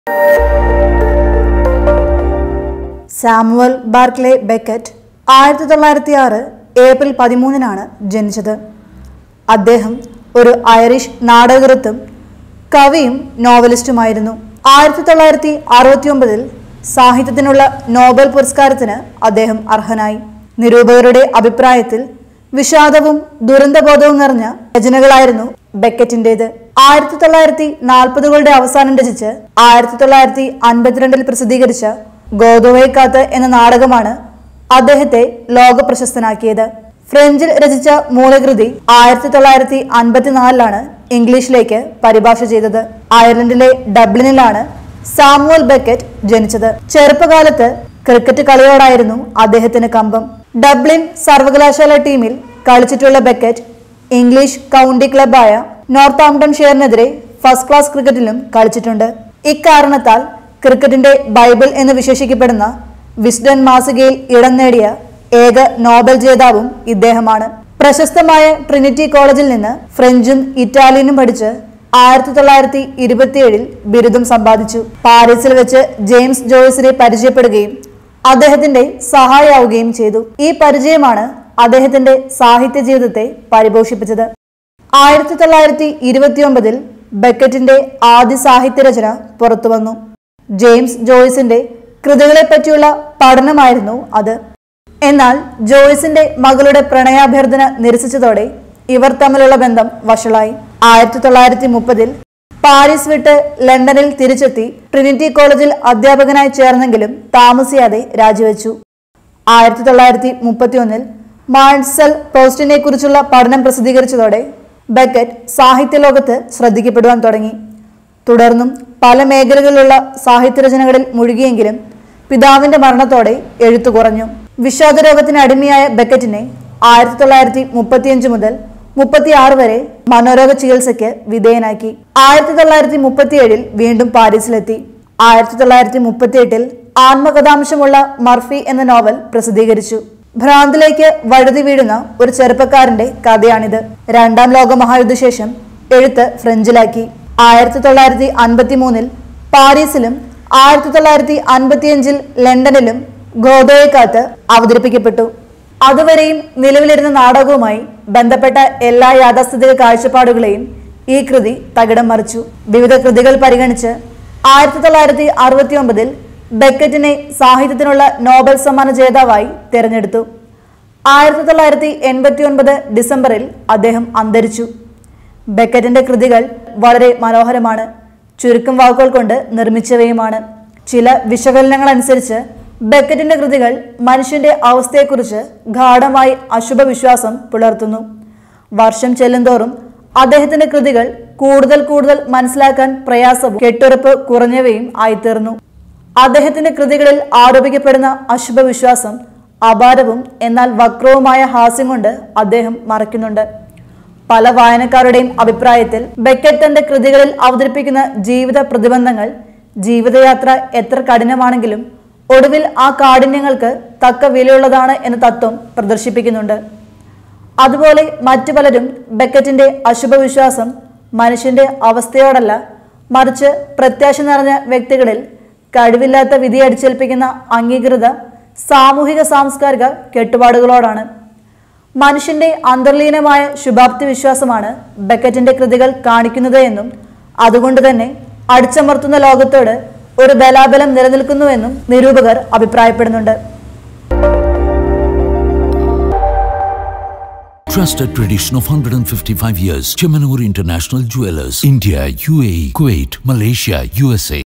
Samuel Barclay Beckett ആയിരത്തി തൊള്ളായിരത്തി ആറ് ഏപ്രിൽ പതിമൂന്നിനാണ് ജനിച്ചത് അദ്ദേഹം ഒരു ഐറിഷ് നാടകൃത്തും കവിയും നോവലിസ്റ്റുമായിരുന്നു ആയിരത്തി തൊള്ളായിരത്തി അറുപത്തി ഒമ്പതിൽ സാഹിത്യത്തിനുള്ള നോബൽ പുരസ്കാരത്തിന് അദ്ദേഹം അർഹനായി നിരൂപകരുടെ അഭിപ്രായത്തിൽ വിഷാദവും ദുരന്തബോധവും നിറഞ്ഞ രചനകളായിരുന്നു ബെക്കറ്റിന്റേത് ആയിരത്തി തൊള്ളായിരത്തി നാൽപ്പതുകളുടെ അവസാനം രചിച്ച് ആയിരത്തി തൊള്ളായിരത്തി അൻപത്തിരണ്ടിൽ പ്രസിദ്ധീകരിച്ച ഗോദോവയ്ക്കാത്ത് എന്ന നാടകമാണ് അദ്ദേഹത്തെ ലോക പ്രശസ്തനാക്കിയത് ഫ്രഞ്ചിൽ രചിച്ച മൂലകൃതി ആയിരത്തി തൊള്ളായിരത്തി അൻപത്തിനാലിലാണ് ഇംഗ്ലീഷിലേക്ക് പരിഭാഷ ചെയ്തത് അയർലൻഡിലെ ഡബ്ലിനിലാണ് സാമുവൽ ബെക്കറ്റ് ജനിച്ചത് ചെറുപ്പകാലത്ത് ക്രിക്കറ്റ് കളിയോടായിരുന്നു അദ്ദേഹത്തിന് കമ്പം ഡബ്ലിൻ സർവകലാശാല ടീമിൽ കളിച്ചിട്ടുള്ള ബെക്കറ്റ് ഇംഗ്ലീഷ് കൗണ്ടി ക്ലബായ നോർത്ത് ആംപ്ടൺ ഷെയറിനെതിരെ ഫസ്റ്റ് ക്ലാസ് ക്രിക്കറ്റിലും കളിച്ചിട്ടുണ്ട് ഇക്കാരണത്താൽ ക്രിക്കറ്റിന്റെ ബൈബിൾ എന്ന് വിശേഷിക്കപ്പെടുന്ന വിസ്ഡൻ മാസികയിൽ ഇടം നേടിയ ഏക നോബൽ ജേതാവും ഇദ്ദേഹമാണ് പ്രശസ്തമായ ട്രിനിറ്റി കോളേജിൽ നിന്ന് ഫ്രഞ്ചും ഇറ്റാലിയനും പഠിച്ച് ആയിരത്തി തൊള്ളായിരത്തി ഇരുപത്തിയേഴിൽ ബിരുദം സമ്പാദിച്ചു പാരീസിൽ വെച്ച് ജെയിംസ് ജോയ്സിനെ പരിചയപ്പെടുകയും അദ്ദേഹത്തിന്റെ സഹായാവുകയും ചെയ്തു ഈ പരിചയമാണ് അദ്ദേഹത്തിന്റെ സാഹിത്യ ജീവിതത്തെ പരിപോഷിപ്പിച്ചത് ആയിരത്തി തൊള്ളായിരത്തി ഇരുപത്തിയൊമ്പതിൽ ബെക്കറ്റിന്റെ ആദ്യ സാഹിത്യ രചന പുറത്തുവന്നു ജെയിംസ് ജോയ്സിന്റെ കൃതികളെപ്പറ്റിയുള്ള പഠനമായിരുന്നു അത് എന്നാൽ ജോയ്സിന്റെ മകളുടെ പ്രണയാഭ്യർത്ഥന നിരസിച്ചതോടെ ഇവർ തമ്മിലുള്ള ബന്ധം വഷളായി ആയിരത്തി തൊള്ളായിരത്തി മുപ്പതിൽ പാരീസ് വിട്ട് ലണ്ടനിൽ തിരിച്ചെത്തി ട്രിനിറ്റി കോളേജിൽ അധ്യാപകനായി ചേർന്നെങ്കിലും താമസിയാതെ രാജിവെച്ചു ആയിരത്തി തൊള്ളായിരത്തി മുപ്പത്തിയൊന്നിൽ മാഴ്സൽ പോസ്റ്റിനെ കുറിച്ചുള്ള പഠനം പ്രസിദ്ധീകരിച്ചതോടെ ബെക്കറ്റ് സാഹിത്യലോകത്ത് ശ്രദ്ധിക്കപ്പെടുവാൻ തുടങ്ങി തുടർന്നും പല മേഖലകളിലുള്ള സാഹിത്യരചനകളിൽ മുഴുകിയെങ്കിലും പിതാവിന്റെ മരണത്തോടെ എഴുത്തു കുറഞ്ഞു വിഷാദരോഗത്തിന് അടിമയായ ബെക്കറ്റിനെ ആയിരത്തി തൊള്ളായിരത്തി മുപ്പത്തിയഞ്ച് മുതൽ മുപ്പത്തിയാറ് വരെ മനോരോഗ ചികിത്സയ്ക്ക് വിധേയനാക്കി ആയിരത്തി തൊള്ളായിരത്തി മുപ്പത്തിയേഴിൽ വീണ്ടും പാരീസിലെത്തി ആയിരത്തി തൊള്ളായിരത്തി മുപ്പത്തിയെട്ടിൽ ആത്മകഥാംശമുള്ള മർഫി എന്ന നോവൽ പ്രസിദ്ധീകരിച്ചു ഭ്രാന്തിലേക്ക് വഴുതി വീഴുന്ന ഒരു ചെറുപ്പക്കാരന്റെ കഥയാണിത് രണ്ടാം ലോക മഹായുദ്ധശേഷം എഴുത്ത് ഫ്രഞ്ചിലാക്കി ആയിരത്തി തൊള്ളായിരത്തി അൻപത്തി മൂന്നിൽ പാരീസിലും ആയിരത്തി തൊള്ളായിരത്തി അൻപത്തിയഞ്ചിൽ ലണ്ടനിലും ഗോദോയക്കാത്ത് അവതരിപ്പിക്കപ്പെട്ടു അതുവരെയും നിലവിലിരുന്ന നാടകവുമായി ബന്ധപ്പെട്ട എല്ലാ യാഥാസ്ഥിതിക കാഴ്ചപ്പാടുകളെയും ഈ കൃതി തകിടം മറിച്ചു വിവിധ കൃതികൾ പരിഗണിച്ച് ആയിരത്തി തൊള്ളായിരത്തി അറുപത്തി ഒമ്പതിൽ ബെക്കറ്റിനെ സാഹിത്യത്തിനുള്ള നോബൽ സമ്മാന ജേതാവായി തിരഞ്ഞെടുത്തു ആയിരത്തി തൊള്ളായിരത്തി എൺപത്തി ഒൻപത് ഡിസംബറിൽ അദ്ദേഹം അന്തരിച്ചു ബെക്കറ്റിന്റെ കൃതികൾ വളരെ മനോഹരമാണ് ചുരുക്കം വാക്കുകൾ കൊണ്ട് നിർമ്മിച്ചവയുമാണ് ചില വിശകലനങ്ങൾ അനുസരിച്ച് ബെക്കറ്റിന്റെ കൃതികൾ മനുഷ്യന്റെ അവസ്ഥയെക്കുറിച്ച് ഗാഠമായി അശുഭവിശ്വാസം പുലർത്തുന്നു വർഷം ചെല്ലുന്തോറും അദ്ദേഹത്തിന്റെ കൃതികൾ കൂടുതൽ കൂടുതൽ മനസ്സിലാക്കാൻ പ്രയാസവും കെട്ടുറപ്പ് കുറഞ്ഞവയും ആയിത്തീർന്നു അദ്ദേഹത്തിന്റെ കൃതികളിൽ ആരോപിക്കപ്പെടുന്ന അശുഭവിശ്വാസം അപാരവും എന്നാൽ വക്രവുമായ ഹാസ്യം കൊണ്ട് അദ്ദേഹം മറയ്ക്കുന്നുണ്ട് പല വായനക്കാരുടെയും അഭിപ്രായത്തിൽ ബെക്കറ്റ് തന്റെ കൃതികളിൽ അവതരിപ്പിക്കുന്ന ജീവിത പ്രതിബന്ധങ്ങൾ ജീവിതയാത്ര എത്ര കഠിനമാണെങ്കിലും ഒടുവിൽ ആ കാഠിന്യങ്ങൾക്ക് തക്ക വിലയുള്ളതാണ് എന്ന തത്വം പ്രദർശിപ്പിക്കുന്നുണ്ട് അതുപോലെ മറ്റു പലരും ബെക്കറ്റിന്റെ അശുഭവിശ്വാസം മനുഷ്യന്റെ അവസ്ഥയോടല്ല മറിച്ച് പ്രത്യാശ നിറഞ്ഞ വ്യക്തികളിൽ കഴിവില്ലാത്ത വിധി അടിച്ചേൽപ്പിക്കുന്ന അംഗീകൃത സാമൂഹിക സാംസ്കാരിക കെട്ടുപാടുകളോടാണ് മനുഷ്യന്റെ അന്തർലീനമായ ശുഭാപ്തി വിശ്വാസമാണ് ബെക്കറ്റിന്റെ കൃതികൾ കാണിക്കുന്നത് എന്നും അതുകൊണ്ട് തന്നെ അടിച്ചമർത്തുന്ന ലോകത്തോട് ഒരു ബലാബലം നിലനിൽക്കുന്നുവെന്നും നിരൂപകർ അഭിപ്രായപ്പെടുന്നുണ്ട് Trusted tradition of 155 years. Chemanur International Jewelers. India, UAE, Kuwait, Malaysia, USA.